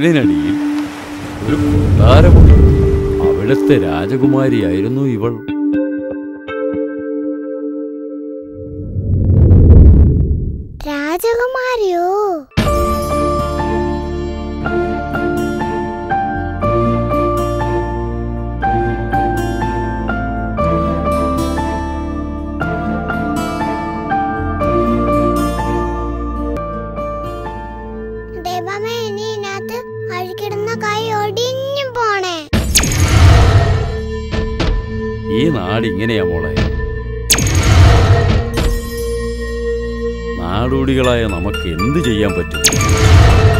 കടലിനടിയിൽ ഒരു കൊട്ടാരമുണ്ട് അവിടുത്തെ രാജകുമാരിയായിരുന്നു ഇവൾ രാജകുമാരിയോ ദൈവമേ ഇനി ഇതിനകത്ത് അഴുക്കിടുന്ന കൈ ഒടിഞ്ഞു പോണേ ഈ നാട് ഇങ്ങനെയാ മോളെ നാടോടികളായ നമുക്ക് എന്ത് ചെയ്യാൻ പറ്റും